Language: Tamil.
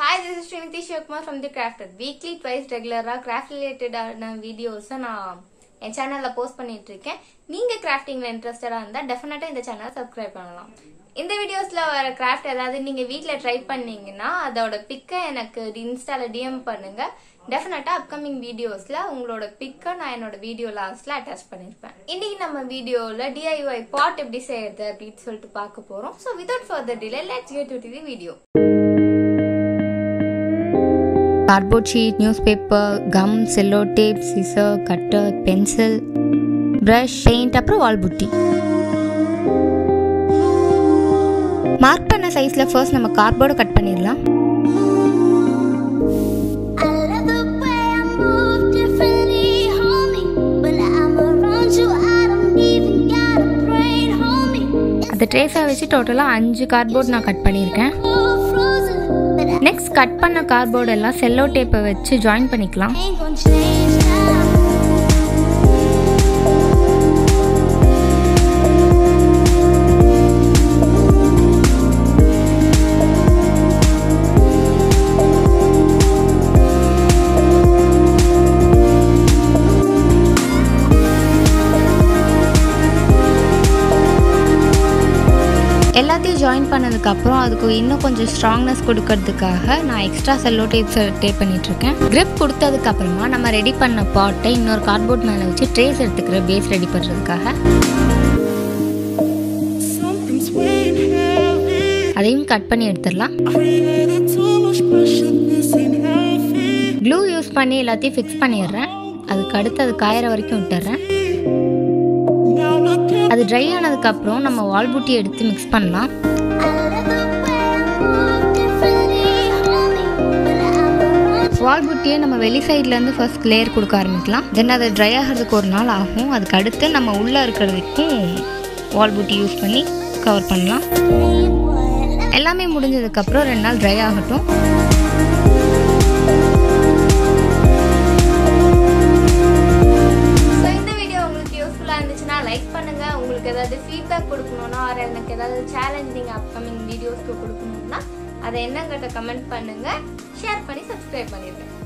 Hi this is Srimathi Sivakumar from the crafted weekly twice ரெகுலராக கிராஃப்ட் ரிலேட்டடான வீடியோஸை நான் என் சேனலில் போஸ்ட் பண்ணிட்டு இருக்கேன் நீங்கள் கிராஃப்டிங்கில் இன்ட்ரெஸ்டடாக இருந்தால் டெஃபினட்டாக இந்த சேனலை சப்ஸ்கிரைப் பண்ணலாம் இந்த வீடியோஸில் வர கிராஃப்ட் ஏதாவது நீங்கள் வீட்டில் ட்ரை பண்ணீங்கன்னா அதோட பிக்கை எனக்கு இன்ஸ்டாவில் டிஎம் பண்ணுங்க டெஃபினட்டாக அப்கமிங் வீடியோஸில் உங்களோட பிக்கை நான் என்னோட வீடியோ லாஸ்ட்டில் அட்டாச் பண்ணியிருப்பேன் இன்னைக்கு நம்ம வீடியோவில் டிஐஒய் பாட் எப்படி செய்யறது அப்படின்னு சொல்லிட்டு பார்க்க போகிறோம் so without further delay let's get to the video cardboard sheet, newspaper, gum, cello tape, scissor, cutter, pencil, brush, paint அப்புறம் வால் புட்டி மார்க் பண்ண சைஸில் ஃபர்ஸ்ட் நம்ம கார்ட்போர்டை கட் பண்ணிடலாம் I love the way I move differently, homie. When I'm around you, I don't even gotta brain, homie. அந்த ட்ரேஸை வச்சு டோட்டலாக அஞ்சு கார்ட்போர்ட் நான் கட் பண்ணியிருக்கேன் Cold frozen, but I next cut பண்ண கார்ட்போர்ட் எல்லாம் செல்லோ டேப்பை வச்சு ஜாயின் பண்ணிக்கலாம் ain't gonna change now. எல்லாத்தையும் ஜாயின் பண்ணதுக்கப்புறம் அதுக்கு இன்னும் கொஞ்சம் ஸ்ட்ராங்னஸ் கொடுக்கறதுக்காக நான் எக்ஸ்ட்ரா செல்லோ டேப்ஸ் டேப் பண்ணிகிட்ருக்கேன் grip கொடுத்ததுக்கப்புறமா நம்ம ரெடி பண்ண பாட்டை இன்னொரு கார்ட்போர்ட் மேலே வச்சு ட்ரேஸ் எடுத்துக்கிற பேஸ் ரெடி பண்ணுறதுக்காக Something's weighing heavy. அதையும் கட் பண்ணி எடுத்துடலாம் Created too much pressure. This ain't healthy. Glue use பண்ணி எல்லாத்தையும் ஃபிக்ஸ் பண்ணிடுறேன் அதுக்கு அடுத்து அது காயற வரைக்கும் விட்டுறேன் Now look at அது ட்ரை ஆனதுக்கப்புறம் நம்ம வால் புட்டி எடுத்து மிக்ஸ் பண்ணலாம் I love the way I move differently, homie. When I'm around you, வால் புட்டியை நம்ம வெளி சைட்லேருந்து ஃபர்ஸ்ட் லேயர் கொடுக்க ஆரம்பிக்கலாம் தென் அது ட்ரை ஆகிறதுக்கு ஒரு நாள் ஆகும் அதுக்கு அடுத்து நம்ம உள்ளே இருக்கிறதுக்கும் வால் புட்டி யூஸ் பண்ணி கவர் பண்ணலாம் ain't what I love. எல்லாமே முடிஞ்சதுக்கப்புறம் ரெண்டு நாள் ட்ரை ஆகட்டும் ஸோ இந்த வீடியோ உங்களுக்கு யூஸ்ஃபுல்லாக இருந்துச்சுன்னா லைக் பண்ணுங்க உங்களுக்கு ஏதாவது ஃபீட்பேக் கொடுக்கணும்னா ஆர் எனக்கு ஏதாவது சேலஞ்ச் நீங்கள் அப்கமிங் வீடியோஸ்க்கு கொடுக்கணும்னா அதை என்னங்கிட்ட கமெண்ட் பண்ணுங்க ஷேர் பண்ணி சப்ஸ்கிரைப் பண்ணிடுங்க